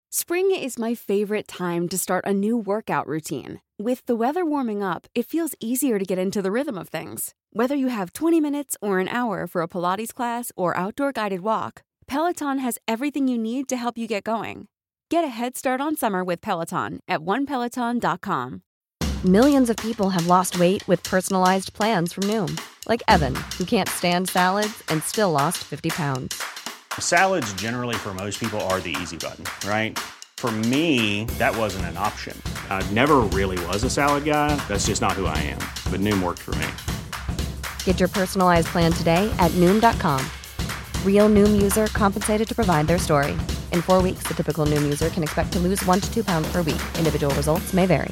Spring is my favorite time to start a new workout routine. With the weather warming up, it feels easier to get into the rhythm of things. Whether you have 20 minutes or an hour for a Pilates class or outdoor guided walk, Peloton has everything you need to help you get going. Get a head start on summer with Peloton at onepeloton.com. Millions of people have lost weight with personalized plans from Noom, like Evan, who can't stand salads and still lost 50 pounds. Salads, generally, for most people, are the easy button, right? For me, that wasn't an option. I never really was a salad guy. That's just not who I am. But Noom worked for me. Get your personalized plan today at Noom.com. Real Noom user compensated to provide their story. In four weeks, the typical Noom user can expect to lose one to two pounds per week. Individual results may vary.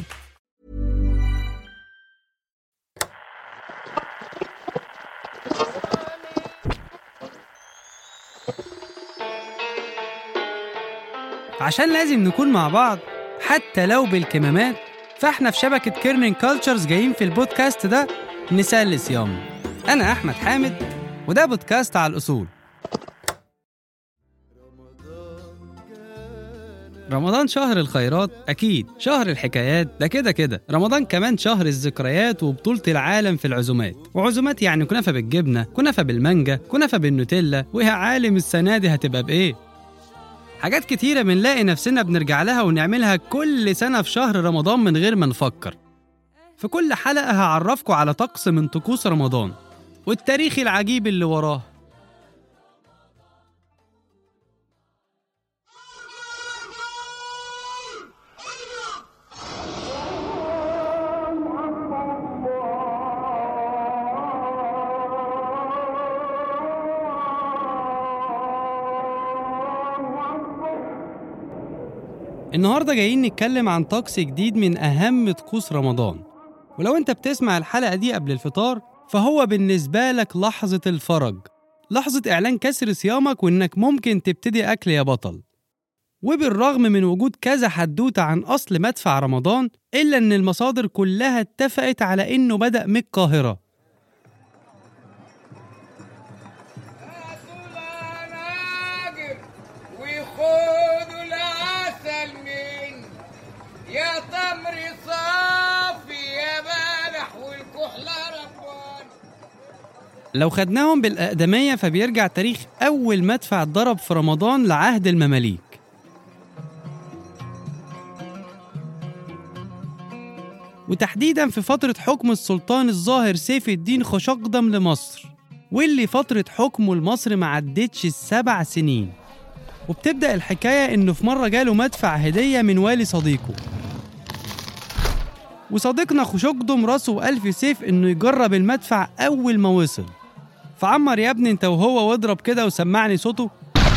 عشان لازم نكون مع بعض حتى لو بالكمامات فاحنا في شبكة كيرنين كولتشرز جايين في البودكاست ده نسلي صيامنا أنا أحمد حامد وده بودكاست على الأصول رمضان شهر الخيرات أكيد شهر الحكايات ده كده كده رمضان كمان شهر الذكريات وبطولة العالم في العزومات وعزومات يعني كنافة بالجبنة كنافة بالمانجا كنافة بالنوتيلا ويا عالم السنة دي هتبقى بإيه حاجات كتيرة بنلاقي نفسنا بنرجع لها ونعملها كل سنة في شهر رمضان من غير ما نفكر في كل حلقة هعرفكم على طقس من طقوس رمضان والتاريخ العجيب اللي وراه النهارده جايين نتكلم عن طقس جديد من أهم طقوس رمضان ولو أنت بتسمع الحلقة دي قبل الفطار فهو بالنسبة لك لحظة الفرج لحظة إعلان كسر صيامك وإنك ممكن تبتدي أكل يا بطل وبالرغم من وجود كذا حدوتة عن أصل مدفع رمضان إلا إن المصادر كلها اتفقت على إنه بدأ من القاهرة ناجر وخدوا العسل من يا تمر صافي يا بلح والكحلة ربان لو خدناهم بالأقدمية فبيرجع تاريخ أول مدفع اتضرب في رمضان لعهد المماليك وتحديدا في فترة حكم السلطان الظاهر سيف الدين خشقدم لمصر واللي فترة حكمه لمصر ما عدتش السبع سنين وبتبدأ الحكاية إنه في مرة جاله مدفع هدية من والي صديقه وصديقنا خشقدم راسه ألف سيف إنه يجرب المدفع أول ما وصل فعمر يا ابني انت وهو واضرب كده وسمعني صوته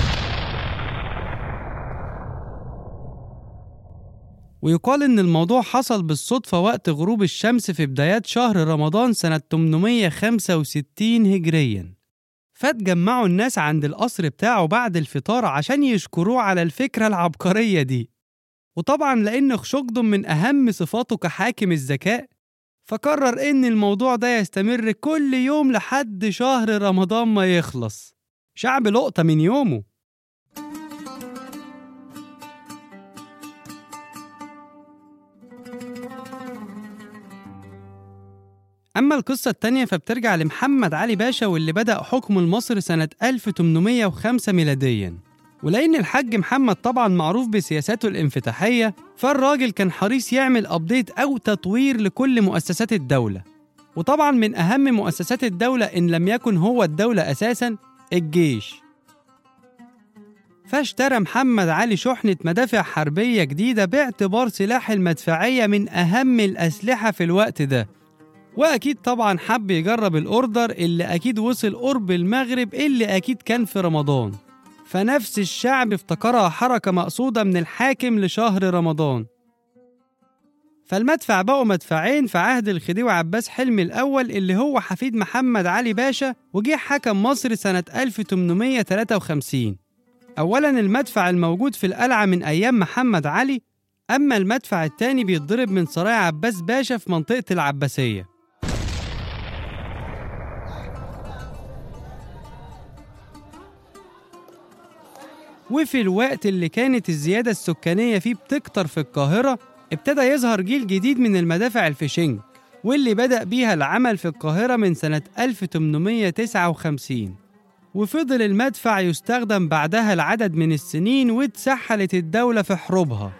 ويقال إن الموضوع حصل بالصدفة وقت غروب الشمس في بدايات شهر رمضان سنة 865 هجريا فاتجمعوا الناس عند القصر بتاعه بعد الفطار عشان يشكروه على الفكرة العبقرية دي وطبعا لأن خشقدم من أهم صفاته كحاكم الذكاء فقرر إن الموضوع ده يستمر كل يوم لحد شهر رمضان ما يخلص شعب لقطة من يومه أما القصة التانية فبترجع لمحمد علي باشا واللي بدأ حكمه لمصر سنة 1805 ميلاديا ولأن الحاج محمد طبعا معروف بسياساته الانفتاحية فالراجل كان حريص يعمل أبديت أو تطوير لكل مؤسسات الدولة وطبعا من أهم مؤسسات الدولة إن لم يكن هو الدولة أساسا الجيش فاشترى محمد علي شحنة مدافع حربية جديدة باعتبار سلاح المدفعية من أهم الأسلحة في الوقت ده وأكيد طبعا حب يجرب الأوردر اللي أكيد وصل قرب المغرب اللي أكيد كان في رمضان فنفس الشعب افتكرها حركة مقصودة من الحاكم لشهر رمضان فالمدفع بقوا مدفعين في عهد الخديوي عباس حلمي الأول اللي هو حفيد محمد علي باشا وجه حكم مصر سنة 1853 أولا المدفع الموجود في القلعة من أيام محمد علي أما المدفع التاني بيتضرب من سرايا عباس باشا في منطقة العباسية وفي الوقت اللي كانت الزيادة السكانية فيه بتكتر في القاهرة ابتدى يظهر جيل جديد من المدافع الفيشنج واللي بدأ بيها العمل في القاهرة من سنة 1859 وفضل المدفع يستخدم بعدها العدد من السنين واتسحلت الدولة في حروبها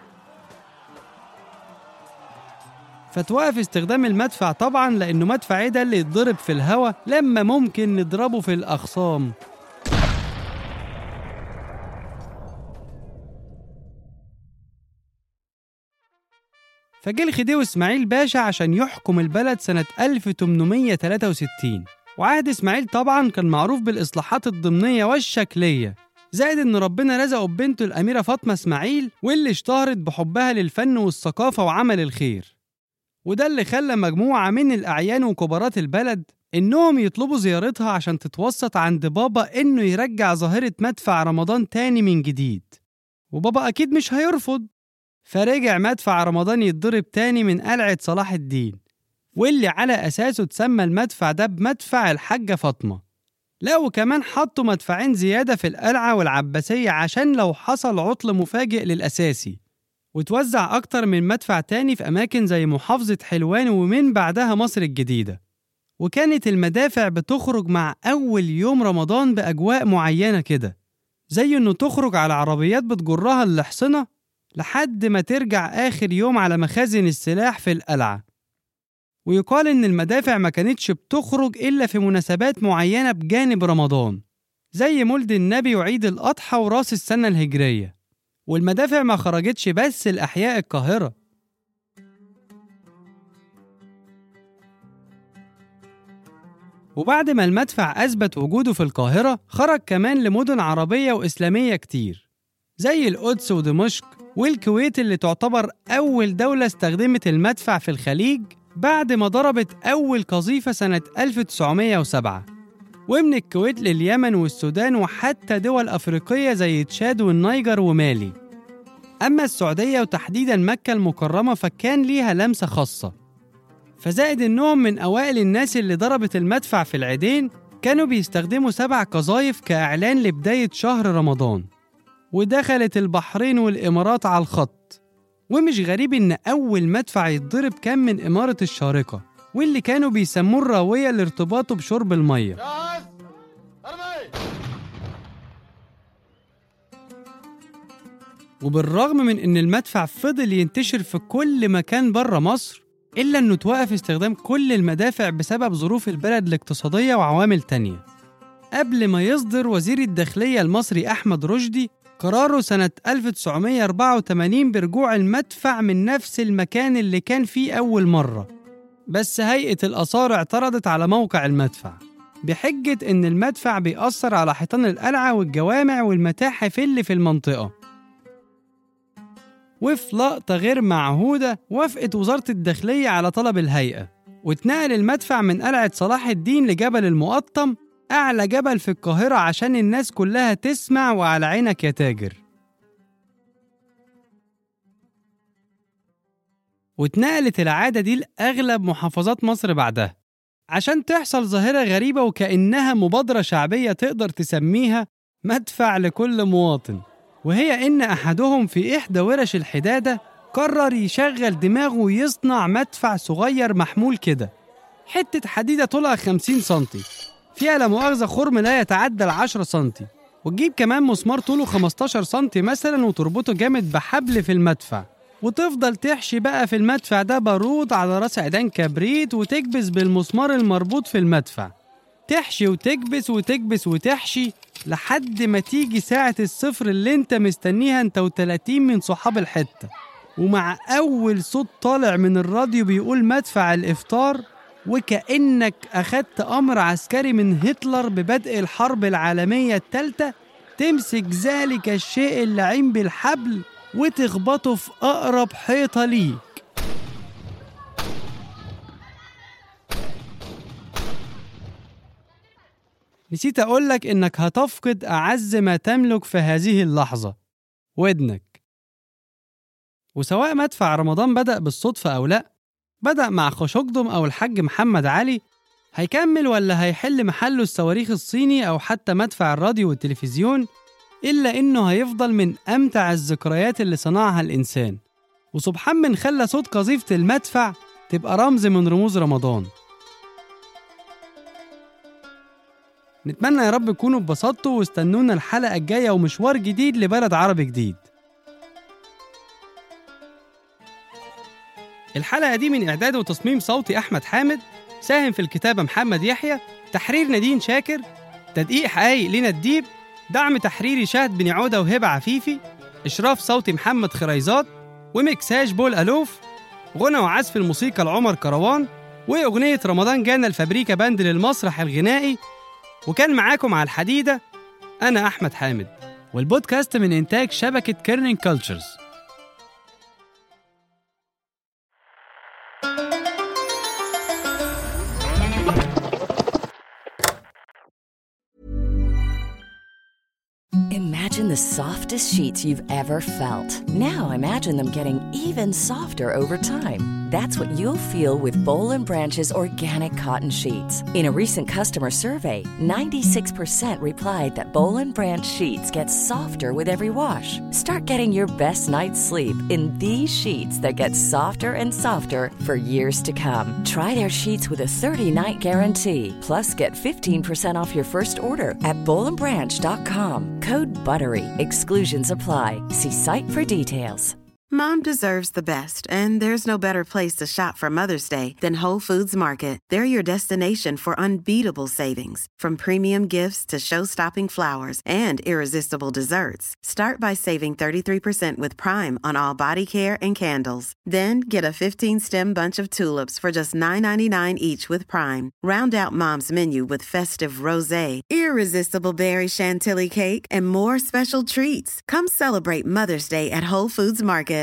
فتوقف استخدام المدفع طبعا لأنه مدفع ايه ده اللي يتضرب في الهواء لما ممكن نضربه في الأخصام فجه الخديوي إسماعيل باشا عشان يحكم البلد سنة 1863 وعهد إسماعيل طبعا كان معروف بالإصلاحات الضمنية والشكلية زائد إن ربنا رزقه ببنته الأميرة فاطمة إسماعيل واللي اشتهرت بحبها للفن والثقافة وعمل الخير وده اللي خلى مجموعة من الأعيان وكبارات البلد إنهم يطلبوا زيارتها عشان تتوسط عند بابا إنه يرجع ظاهرة مدفع رمضان تاني من جديد وبابا أكيد مش هيرفض فرجع مدفع رمضان يتضرب تاني من قلعة صلاح الدين واللي على أساسه اتسمى المدفع ده بمدفع الحاجة فاطمة لا وكمان حطوا مدفعين زيادة في القلعة والعباسية عشان لو حصل عطل مفاجئ للأساسي وتوزع أكتر من مدفع تاني في أماكن زي محافظة حلوان ومن بعدها مصر الجديدة وكانت المدافع بتخرج مع أول يوم رمضان بأجواء معينة كده زي إنه تخرج على عربيات بتجرها الحصنة لحد ما ترجع آخر يوم على مخازن السلاح في القلعة ويقال إن المدافع ما كانتش بتخرج إلا في مناسبات معينة بجانب رمضان زي مولد النبي وعيد الأضحى وراس السنة الهجرية والمدافع ما خرجتش بس لأحياء القاهرة وبعد ما المدفع أثبت وجوده في القاهرة خرج كمان لمدن عربية وإسلامية كتير زي القدس ودمشق والكويت اللي تعتبر أول دولة استخدمت المدفع في الخليج بعد ما ضربت أول قذيفة سنة 1907 ومن الكويت لليمن والسودان وحتى دول أفريقية زي تشاد والنيجر ومالي أما السعودية وتحديدا مكة المكرمة فكان ليها لمسة خاصة فزائد إنهم من أوائل الناس اللي ضربت المدفع في العيدين كانوا بيستخدموا سبع قذايف كإعلان لبداية شهر رمضان ودخلت البحرين والإمارات على الخط ومش غريب إن أول مدفع يتضرب كان من إمارة الشارقة واللي كانوا بيسموه الراوية لارتباطه بشرب المية وبالرغم من إن المدفع فضل ينتشر في كل مكان بره مصر إلا إنه توقف استخدام كل المدافع بسبب ظروف البلد الاقتصادية وعوامل تانية قبل ما يصدر وزير الداخلية المصري أحمد رشدي قراره سنة 1984 برجوع المدفع من نفس المكان اللي كان فيه أول مرة بس هيئة الآثار اعترضت على موقع المدفع بحجة إن المدفع بيأثر على حيطان القلعة والجوامع والمتاحف اللي في المنطقة وفي لقطة غير معهودة وافقت وزارة الداخلية على طلب الهيئة واتنقل المدفع من قلعة صلاح الدين لجبل المقطم أعلى جبل في القاهرة عشان الناس كلها تسمع وعلى عينك يا تاجر واتنقلت العادة دي لأغلب محافظات مصر بعدها عشان تحصل ظاهرة غريبة وكأنها مبادرة شعبية تقدر تسميها مدفع لكل مواطن وهي إن أحدهم في إحدى ورش الحدادة قرر يشغل دماغه ويصنع مدفع صغير محمول كده حتة حديدة طولها 50 سنتي فيها لا مؤاخذة خرم لا يتعدى ال 10 سنتي وتجيب كمان مسمار طوله 15 سنتي مثلا وتربطه جامد بحبل في المدفع وتفضل تحشي بقى في المدفع ده بارود على راس عيدان كبريت وتكبس بالمسمار المربوط في المدفع تحشي وتكبس وتكبس وتحشي لحد ما تيجي ساعة الصفر اللي انت مستنيها انت وتلاتين من صحاب الحتة ومع أول صوت طالع من الراديو بيقول مدفع الإفطار وكأنك أخدت أمر عسكري من هتلر ببدء الحرب العالمية الثالثة تمسك ذلك الشيء اللعين بالحبل وتخبطه في أقرب حيطة ليك نسيت أقولك إنك هتفقد أعز ما تملك في هذه اللحظة ودنك وسواء مدفع رمضان بدأ بالصدفة أو لأ بدأ مع خشقدم أو الحاج محمد علي هيكمل ولا هيحل محله الصواريخ الصيني أو حتى مدفع الراديو والتلفزيون إلا إنه هيفضل من أمتع الذكريات اللي صنعها الإنسان وسبحان من خلى صوت قذيفة المدفع تبقى رمز من رموز رمضان نتمنى يا رب تكونوا اتبسطتوا واستنونا الحلقة الجاية ومشوار جديد لبلد عربي جديد الحلقة دي من إعداد وتصميم صوتي أحمد حامد ساهم في الكتابة محمد يحيى تحرير نادين شاكر تدقيق حقايق لينا الديب دعم تحريري شهد بن عودة وهبة عفيفي إشراف صوتي محمد خريزات ومكساج بول ألوف غنى وعزف الموسيقى لعمر كروان وأغنية رمضان جانا الفابريكا باند للمسرح الغنائي وكان معاكم على الحديدة أنا أحمد حامد والبودكاست من إنتاج شبكة كيرنين كولتشرز Imagine the softest sheets you've ever felt. Now imagine them getting even softer over time. That's what you'll feel with Bowl and Branch's organic cotton sheets. In a recent customer survey, 96% replied that Bowl and Branch sheets get softer with every wash. Start getting your best night's sleep in these sheets that get softer and softer for years to come. Try their sheets with a 30-night guarantee. Plus, get 15% off your first order at bowlandbranch.com. Code BUTTERY. Exclusions apply. See site for details. Mom deserves the best, and there's no better place to shop for Mother's Day than Whole Foods Market. They're your destination for unbeatable savings, from premium gifts to show-stopping flowers and irresistible desserts. Start by saving 33% with Prime on all body care and candles. Then get a 15-stem bunch of tulips for just $9.99 each with Prime. Round out Mom's menu with festive rosé, irresistible berry chantilly cake, and more special treats. Come celebrate Mother's Day at Whole Foods Market.